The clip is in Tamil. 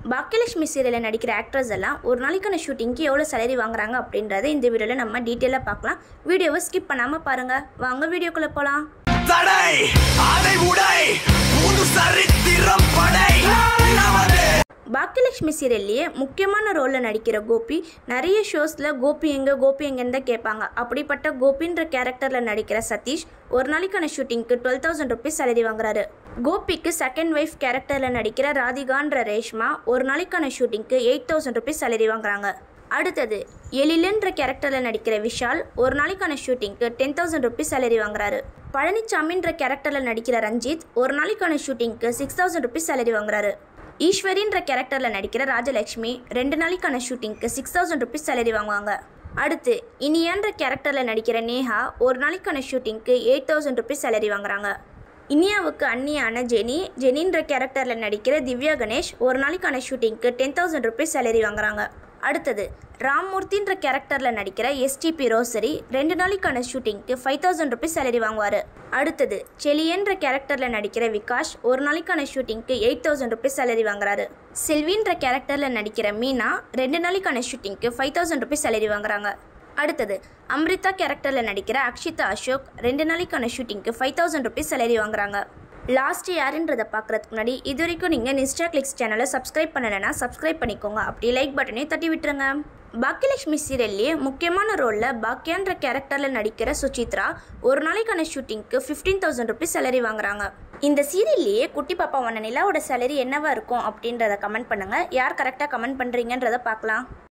பாக்கியலட்சுமி சீரியலில் நடிக்கிற ஆக்ட்ரஸ் எல்லாம் ஒரு நாளைக்கான ஷூட்டிங்க்கு எவ்வளோ சேலரி வாங்குறாங்க அப்படின்றத இந்த வீடியோவில் நம்ம டீட்டெயிலாக பார்க்கலாம் வீடியோவை ஸ்கிப் பண்ணாமல் பாருங்கள் வாங்க வீடியோக்குள்ளே போகலாம் தடை அதை உடை புது சரித்திரம் படை நமது பாக்கியலட்சுமி சீரியல்லையே முக்கியமான ரோலில் நடிக்கிற கோபி நிறைய ஷோஸில் கோபி எங்கே கோபி எங்கன்னு தான் கேட்பாங்க அப்படிப்பட்ட கோபின்ற கேரக்டரில் நடிக்கிற சதீஷ் ஒரு நாளைக்கான ஷூட்டிங்க்கு டுவெல் தௌசண்ட் ருபீஸ் சேலரி வாங்குறாரு கோபிக்கு செகண்ட் ஒய்ஃப் கேரக்டரில் நடிக்கிற ராதிகான்ற ரேஷ்மா ஒரு நாளைக்கான ஷூட்டிங்க்கு எயிட் தௌசண்ட் ருபீஸ் சேலரி வாங்குறாங்க அடுத்தது எழிலன்ற கேரக்டரில் நடிக்கிற விஷால் ஒரு நாளைக்கான ஷூட்டிங்க்கு டென் தௌசண்ட் ருபீஸ் சேலரி வாங்குறாரு பழனிசாமின்ற கேரக்டரில் நடிக்கிற ரஞ்சித் ஒரு நாளைக்கான ஷூட்டிங்க்கு சிக்ஸ் தௌசண்ட் ருபீஸ் சேலரி வாங்குறாரு ஈஸ்வரின்ற கேரக்டரில் நடிக்கிற ராஜலக்ஷ்மி ரெண்டு நாளைக்கான ஷூட்டிங்க்கு சிக்ஸ் தௌசண்ட் ருபீஸ் சேலரி வாங்குவாங்க அடுத்து இனியான்ற கேரக்டரில் நடிக்கிற நேஹா ஒரு நாளைக்கான ஷூட்டிங்க்கு எயிட் தௌசண்ட் ருபீஸ் சேலரி வாங்குறாங்க இனியாவுக்கு அண்ணியான ஜெனி ஜெனின்ற கேரக்டரில் நடிக்கிற திவ்யா கணேஷ் ஒரு நாளைக்கான ஷூட்டிங்க்கு டென் தௌசண்ட் ருபீஸ் சேலரி வாங்குறாங்க அடுத்தது ராம்மூர்த்தின்ற கேரக்டரில் நடிக்கிற எஸ்டிபி ரோசரி ரெண்டு நாளைக்கான ஷூட்டிங்க்கு ஃபைவ் தௌசண்ட் ருபீஸ் சேலரி வாங்குவார் அடுத்தது செலியன்ற கேரக்டரில் நடிக்கிற விகாஷ் ஒரு நாளைக்கான ஷூட்டிங்க்கு எயிட் தௌசண்ட் ருபீஸ் சேலரி வாங்குறாரு செல்வின்ற கேரக்டரில் நடிக்கிற மீனா ரெண்டு நாளைக்கான ஷூட்டிங்க்கு ஃபைவ் தௌசண்ட் ருபீஸ் சேலரி வாங்குறாங்க அடுத்தது அம்ரிதா கேரக்டரில் நடிக்கிற அக்ஷிதா அசோக் ரெண்டு நாளைக்கான ஷூட்டிங்க்கு ஃபைவ் தௌசண்ட் ருபீஸ் சேலரி வாங்குறாங்க லாஸ்ட் யாருன்றதை பார்க்குறதுக்கு முன்னாடி இது வரைக்கும் நீங்கள் நிஸ்டா கிளிக்ஸ் சேனலை சப்ஸ்கிரைப் பண்ணலைன்னா சப்ஸ்கிரைப் பண்ணிக்கோங்க அப்படி லைக் பட்டனையும் தட்டி விட்டுருங்க பாக்கியலட்சுமி சீரியல்லையே முக்கியமான ரோலில் பாக்கியான்ற கேரக்டரில் நடிக்கிற சுசித்ரா ஒரு நாளைக்கான ஷூட்டிங்க்கு ஃபிஃப்டீன் தௌசண்ட் ருபீஸ் சேலரி வாங்குறாங்க இந்த சீரியல்லையே குட்டி பாப்பா வண்ண நிலாவோட சேலரி என்னவா இருக்கும் அப்படின்றத கமெண்ட் பண்ணுங்கள் யார் கரெக்டாக கமெண்ட் பண்ணுறீங்கன்றதை பார்க்கலாம்